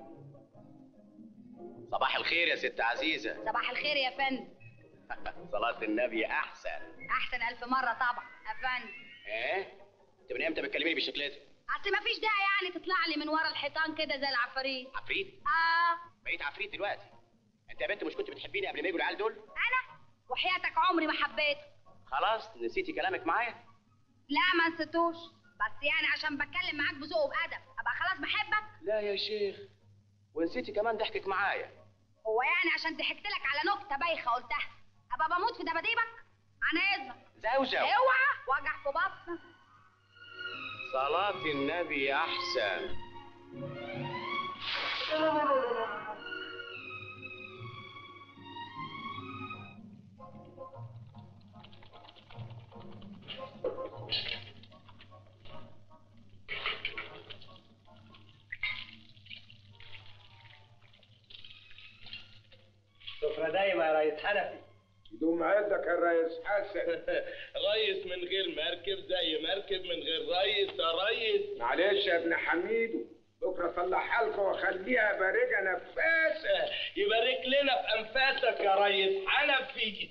صباح الخير يا ست عزيزة صباح الخير يا فندم صلاة النبي أحسن احسن الف مره طبعا يا فندم إيه؟ أنت من إمتى بتكلميني بالشكل ده؟ اصل مفيش داعي يعني تطلع لي من ورا الحيطان كده زي العفاريت عفريت؟ اه بقيت عفريت دلوقتي أنت يا بنت مش كنت بتحبيني قبل ما يجوا العيال دول؟ انا وحياتك عمري ما حبيته خلاص نسيتي كلامك معايا؟ لا ما نسيتوش بس يعني عشان بتكلم معاك بذوق وبادب ابقى خلاص بحبك لا يا شيخ ونسيتي كمان ضحكك معايا هو يعني عشان ضحكت لك على نكته بايخه قلتها ابقى بموت في دباديبك عن اذنك زوزو اوعى وجع في بطنك صلاة النبي أحسن سفرة دايما يا ريس حنفي يدوم عندك يا ريس حسن ريس من غير مركب زي مركب من غير ريس يا ريس معلش يا ابن حميدو بكره صلحها لكم واخليها بارجه نفاسه يبارك لنا في انفاسك يا ريس حنفي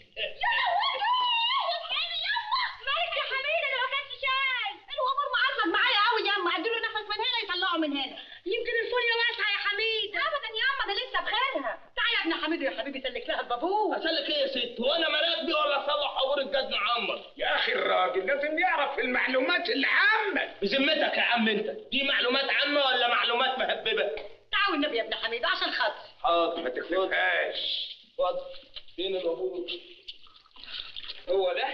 مالك يا حميد انا ما كانش شاي الامور معصب معايا قوي ياما اديله نفس من هنا يطلعه من هنا يمكن الفوليا واسعه يا حميد ابدا ياما ده لسه بخيرها تعالى يا ابن حميد يا حبيبي سلك لها البابور اسالك ايه يا ست هو انا مراكبي ولا اصلح عبور الجد معمر يا اخي الراجل لازم يعرف المعلومات العامه بذمتك يا عم انت دي معلومات عامه ولا معلومات مهببه تعالوا النبي يا ابن حميد عشان خاطري حاضر ما تكلفهاش اتفضل فين العبور هو ده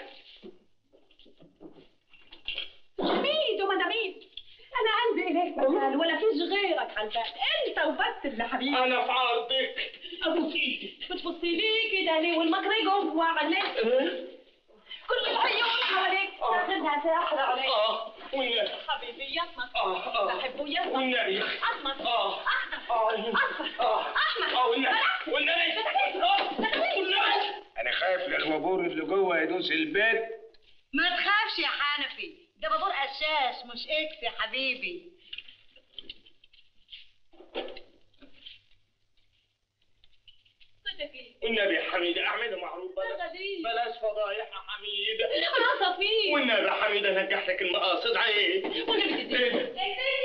حميد ومداميد انا عندي اليك مكان ولا فيش غيرك على الباب انت وبس اللي حبيبي انا في عرضك ابوس ايدك بتبصي لي كده ليه والمكر جوه عليك كل العيون حواليك تاخدها ساحر عليك اه والنبي حبيبي يسمك اه اه بحبه يسمك والنبي احمد اه احمد اه احمد اه احمد اه والنبي والنبي آه، والنبي انا خايف للوبور اللي جوه يدوس البيت ما تخافش يا حنفي ده بابور قشاش مش اكس يا حبيبي صدق ايه والنبي يا حميد اعمل معروف ده بلاش غريب بلاش فضايح يا حميد اللي مناصة فيه والنبي يا حميد انا نجحتك المقاصد عيب والنبي تديني إيه؟